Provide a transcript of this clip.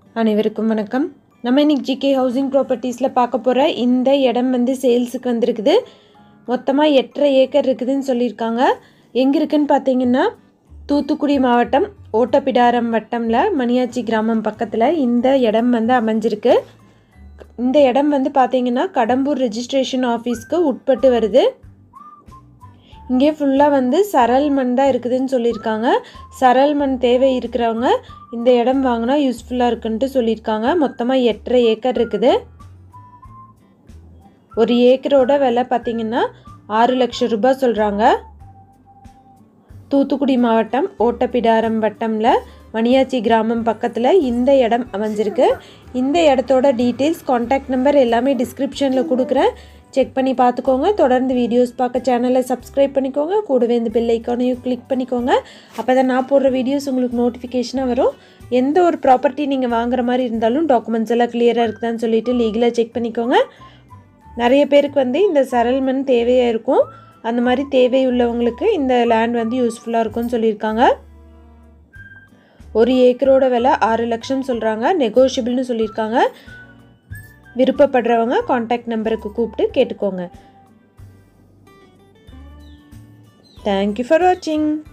அனைவருக்கும் வணக்கம் நம்ம இன்னைக்கு ஜிகே ஹவுசிங் ப்ராப்பர்ட்டிஸில் பார்க்க போகிற இந்த இடம் வந்து சேல்ஸுக்கு வந்திருக்குது மொத்தமாக எட்டரை ஏக்கர் இருக்குதுன்னு சொல்லியிருக்காங்க எங்கே இருக்குன்னு பார்த்தீங்கன்னா தூத்துக்குடி மாவட்டம் ஓட்டப்பிடாரம் வட்டமில் மணியாச்சி கிராமம் பக்கத்தில் இந்த இடம் வந்து அமைஞ்சிருக்கு இந்த இடம் வந்து பார்த்தீங்கன்னா கடம்பூர் ரெஜிஸ்ட்ரேஷன் ஆஃபீஸ்க்கு உட்பட்டு வருது இங்கே ஃபுல்லாக வந்து சரல் மண் தான் இருக்குதுன்னு சொல்லியிருக்காங்க சரல் மண் தேவை இருக்கிறவங்க இந்த இடம் வாங்கினா யூஸ்ஃபுல்லாக இருக்குன்ட்டு சொல்லியிருக்காங்க மொத்தமாக எட்டரை ஏக்கர் இருக்குது ஒரு ஏக்கரோட விலை பார்த்தீங்கன்னா ஆறு லட்சம் ரூபாய் சொல்கிறாங்க தூத்துக்குடி மாவட்டம் ஓட்டப்பிடாரம் வட்டமில் மணியாச்சி கிராமம் பக்கத்தில் இந்த இடம் அமைஞ்சிருக்கு இந்த இடத்தோட டீட்டெயில்ஸ் காண்டாக்ட் நம்பர் எல்லாமே டிஸ்கிரிப்ஷனில் கொடுக்குறேன் செக் பண்ணி பார்த்துக்கோங்க தொடர்ந்து வீடியோஸ் பார்க்க சேனலை சப்ஸ்கிரைப் பண்ணிக்கோங்க கூடவே இந்த பெல் ஐக்கானையும் கிளிக் பண்ணிக்கோங்க அப்போ தான் நான் போடுற வீடியோஸ் உங்களுக்கு நோட்டிஃபிகேஷனாக வரும் எந்த ஒரு ப்ராப்பர்ட்டி நீங்கள் வாங்குற மாதிரி இருந்தாலும் டாக்குமெண்ட்ஸ் எல்லாம் கிளியராக இருக்குதான்னு சொல்லிட்டு லீகலாக செக் பண்ணிக்கோங்க நிறைய பேருக்கு வந்து இந்த சரல்மன் தேவையாக இருக்கும் அந்த மாதிரி தேவை உள்ளவங்களுக்கு இந்த லேண்ட் வந்து யூஸ்ஃபுல்லாக இருக்கும்னு சொல்லியிருக்காங்க ஒரு ஏக்கரோட விலை ஆறு லட்சம் சொல்கிறாங்க நெகோஷியபிள்னு சொல்லியிருக்காங்க விருப்பப்படுறவங்க காண்டாக்ட் நம்பருக்கு கூப்பிட்டு கேட்டுக்கோங்க தேங்க்யூ ஃபார் வாட்சிங்